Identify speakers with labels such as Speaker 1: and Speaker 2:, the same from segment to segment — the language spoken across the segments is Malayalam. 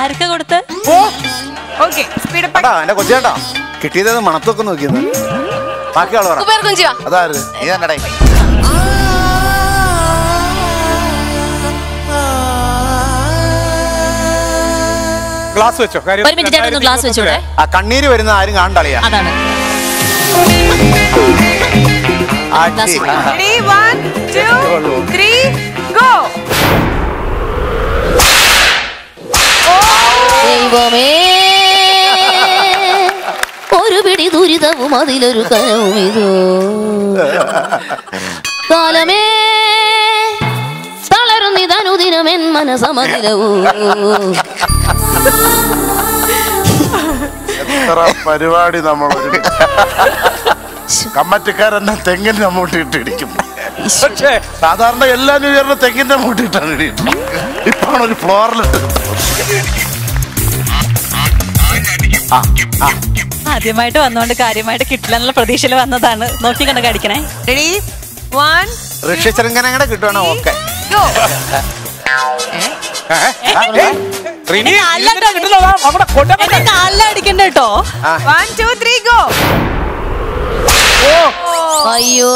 Speaker 1: ആർക്കാ കൊടുത്ത്
Speaker 2: ഓക്കെ സ്പീഡപ്പ്
Speaker 3: എടാ എന്റെ കൊച്ചേട്ടാ കിട്ടിയത് മണത്തൊക്കെ നോക്കിയത് ബാക്കി ആള് പറ
Speaker 1: കുബേർ കുഞ്ചിയോ
Speaker 3: അതായത് നീ തന്നെടേ
Speaker 4: ഗ്ലാസ് വെച്ചോ കാര്യം
Speaker 1: ഒരു മിനിറ്റ് ചേട്ടൻ ഗ്ലാസ് വെച്ചോട്ടെ
Speaker 3: ആ കണ്ണീര് വരുന്ന ആരും കാണണ്ടളിയാ
Speaker 1: അതാണ്
Speaker 3: ആട്ടി.
Speaker 2: Ready? One, two, three, go.
Speaker 5: ദൈവമേ ഒരു പിടി ദുരിതവും അതിലൊരു കനവും ഇതോ കാലമേ തളരുന്നിതനുദിനമെൻ മനസമതിലവും
Speaker 6: എത്ര പരിപാടി നമ്മൾ കമ്മറ്റിക്കാരെന്നെ തെങ്ങിന്റെ മൂട്ടി ഇട്ടിടിക്കും
Speaker 4: പക്ഷേ
Speaker 6: സാധാരണ എല്ലാ ന്യൂ ഇയറിനും തെങ്ങിന്റെ മൂട്ടി ഇട്ടാണ് ഇടിയിട്ടുള്ളത് ഇപ്പാണ് ഒരു ഫ്ലോറിലിട്ട്
Speaker 1: ആദ്യമായിട്ട് വന്നുകൊണ്ട് കാര്യമായിട്ട് കിട്ടില്ല എന്നുള്ള പ്രതീക്ഷയിൽ വന്നതാണ് നോക്കി കണ്ടൊക്കെ അടിക്കണേ
Speaker 2: Ready? One,
Speaker 3: ഋഷ്യശൃംഖനങ്ങനെ കിട്ടുവാണോ ഓക്കെ
Speaker 2: go.
Speaker 4: റിനി
Speaker 1: അല്ലാണ്ട്
Speaker 4: ഇതിന് കിട്ടുന്നതാ നമ്മുടെ കൊണ്ടൊക്കെ
Speaker 1: എന്നെ കാലിൽ അടിക്കണ്ട കേട്ടോ
Speaker 2: One, two, three, go.
Speaker 5: അയ്യോ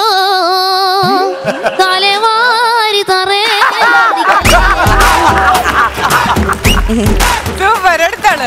Speaker 5: തലവാരി തറേ
Speaker 2: Super, അടുത്താണ്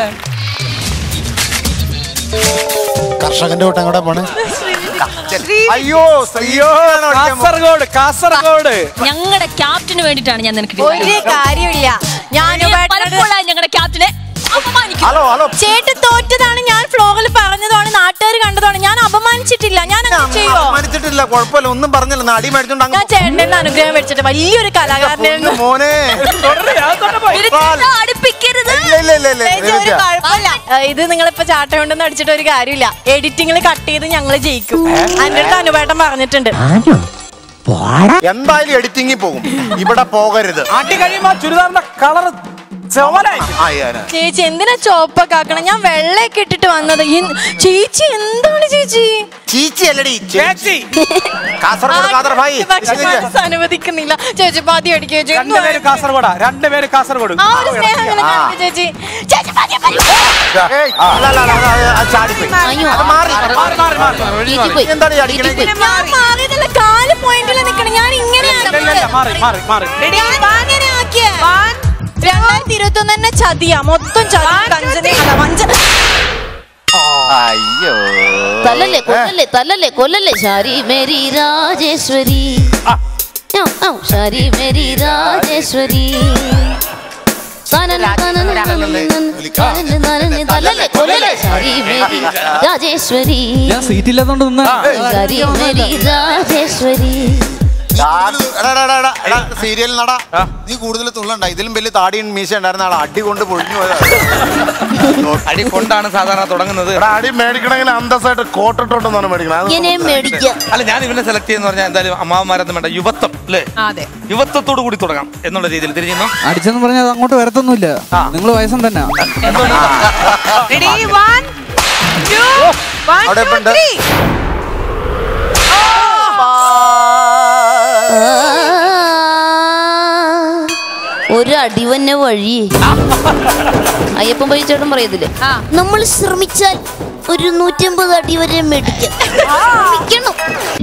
Speaker 6: കർഷകന്റെ കൂട്ടം കൂടെ പോണേ
Speaker 3: അയ്യോ അയ്യോ
Speaker 4: കാസർഗോഡ് കാസർഗോഡ്
Speaker 1: ഞങ്ങളുടെ ക്യാപ്റ്റന് വേണ്ടിയിട്ടാണ് ഞാൻ നിനക്ക്
Speaker 2: ഒരു കാര്യമില്ല ഞാൻ
Speaker 1: പലപ്പോഴായി ഞങ്ങളുടെ ക്യാപ്റ്റനെ അപമാനിക്കും
Speaker 3: ഹലോ ഹലോ
Speaker 2: ചേട്ടൻ തോറ്റതാണ് ഞാൻ ഫ്ലോറിൽ പറഞ്ഞതാണ് നാട്ടുകാർ കണ്ടതാണ് ഞാൻ അപമാനിച്ചിട്ടില്ല ഞാൻ അങ്ങനെ ചെയ്യോ
Speaker 3: മനസ്സിട്ടില്ല കുഴപ്പമില്ല ഒന്നും പറഞ്ഞില്ല ഒന്ന് അടി മേടിച്ചോണ്ട് അങ്ങ്
Speaker 2: ഞാൻ ചേട്ടന്റെ അനുഗ്രഹം വെച്ചിട്ട് വലിയൊരു കലാകാരനെ
Speaker 3: പൊന്നു മോനെ
Speaker 1: അടുപ്പിക്കരുത്
Speaker 3: ഇല്ല ഇല്ല ഇല്ല ഇല്ല
Speaker 2: ചേച്ചി, ഒരു കുഴപ്പമില്ല. ഏ, ഇത് നിങ്ങളിപ്പോ ചാട്ട കൊണ്ടൊന്നും അടിച്ചിട്ട് ഒരു കാര്യമില്ല എഡിറ്റിംഗിൽ കട്ട് ചെയ്ത് ഞങ്ങള് ജയിക്കും എന്റെ അടുത്ത് അനുപേട്ടൻ പറഞ്ഞിട്ടുണ്ട്
Speaker 3: എന്തായാലും എഡിറ്റിംഗിൽ പോകും ഇവിടെ പോകരുത്
Speaker 4: ആട്ടി കഴിയുമ്പോ ചുരിദാറിന്റെ കളർ ചോലായി
Speaker 3: ആ, ഞാന്.
Speaker 2: ചേച്ചി എന്തിനാ ചോപ്പൊക്കെ ആക്കണം ഞാൻ വെള്ളയൊക്കെ ഇട്ടിട്ട് വന്നത് ഈ- ചേച്ചി എന്താണ് ചേച്ചി
Speaker 3: ചീച്ചി അല്ലടി
Speaker 4: ചേച്ചി
Speaker 3: കാസർഗോഡ് കാതർ ഭായി
Speaker 2: പക്ഷെ മനസ്സ് അനുവദിക്കുന്നില്ല ചേച്ചി പാതി അടിക്കുക ചേച്ചി
Speaker 4: രണ്ടുപേര് കാസർഗോഡാ രണ്ടുപേര് കാസർഗോഡ്
Speaker 2: ആ ഒരു സ്നേഹം അങ്ങനെ
Speaker 3: ആ.
Speaker 2: കാണിക്ക് ചേച്ചി ചേച്ചി പാതി പാതി.
Speaker 3: ഏയ്, അല്ല, അല്ല, അല്ല, അത് അത് ചാടിപ്പോയി
Speaker 5: അയ്യോ
Speaker 3: അത് മാറി
Speaker 4: മാറി മാറി മാറി മാറി
Speaker 5: ചീറ്റിപ്പോയി.
Speaker 3: എന്താണ് ഈ അടിക്കണേ
Speaker 5: ചീറ്റിപ്പോയി.
Speaker 2: ഞാൻ മാറിയതല്ല കാല് പോയിന്റിൽ നിക്കണം ഞാൻ ഇങ്ങനെയാണ്
Speaker 4: ഇല്ല, ഇല്ല, ഇല്ല, മാറി മാറി മാറി
Speaker 2: അങ്ങനെ ആക്കിയേ രണ്ടായിരത്തി ഇരുപത്തി ഒന്ന് തന്നെ ചതിയാ മൊത്തം ചതി കഞ്ചന അല്ല, വഞ്ചന
Speaker 3: അയ്യോ
Speaker 5: തല്ലല്ലേ കൊല്ലല്ലേ തല്ലല്ലേ കൊല്ലല്ലേ ശാരി മേരി രാജേശ്വരി ഔ, ഔ, ശാരി മേരി രാജേശ്വരി തനന, തനന, തനന, തനന, തനന, തല്ലല്ലേ കൊല്ലല്ലേ ശാരി മേരി രാജേശ്വരി
Speaker 7: ഞാൻ സീറ്റില്ലാത്തോണ്ട് നിന്നാ
Speaker 5: ശാരി മേരി രാജേശ്വരി
Speaker 3: സീരിയൽ നട നീ കൂടുതൽ തുള്ളണ്ട ഇതിലും വലിയ താടിയും മീശ ഉണ്ടായിരുന്ന ആൾ അടി കൊണ്ട് പൊഴിഞ്ഞു പോയതാ
Speaker 8: അടി കൊണ്ടാണ് സാധാരണ തുടങ്ങുന്നത്
Speaker 6: എടാ അടി മേടിക്കണമെങ്കിൽ അന്തസ്സായിട്ട് കോട്ടിട്ടോണ്ടെന്നാണ് മേടിക്കണം അത്
Speaker 5: ഇങ്ങനെ മേടിക്കാം
Speaker 8: അല്ല ഞാൻ ഇവനെ സെലക്ട് ചെയ്യുന്ന പറഞ്ഞാൽ എന്തായാലും അമ്മാവന്മാരൊന്നും വേണ്ട യുവത്വം അല്ലേ
Speaker 2: അതെ
Speaker 8: യുവത്വത്തോട് കൂടി തുടങ്ങാം എന്നുള്ള രീതിയിൽ തിരിഞ്ഞു
Speaker 7: അടിച്ചെന്ന് പറഞ്ഞാൽ അത് അങ്ങോട്ട് വരത്തൊന്നുമില്ല നിങ്ങൾ വയസ്സം തന്നെ
Speaker 2: റെഡി വൺ ടു വൺ
Speaker 3: അവിടെ
Speaker 2: ടു
Speaker 3: ഇപ്പൊ ഉണ്ട്.
Speaker 2: ത്രീ
Speaker 5: ഒരു അടിവന്നെ വഴി അയ്യപ്പൻ പൈച്ചേട്ടൻ പറയത്തില്ലേ
Speaker 2: ആ.
Speaker 5: നമ്മൾ ശ്രമിച്ചാൽ ഒരു നൂറ്റമ്പത് അടി വരെ മേടിക്കാം ശ്രമിക്കണം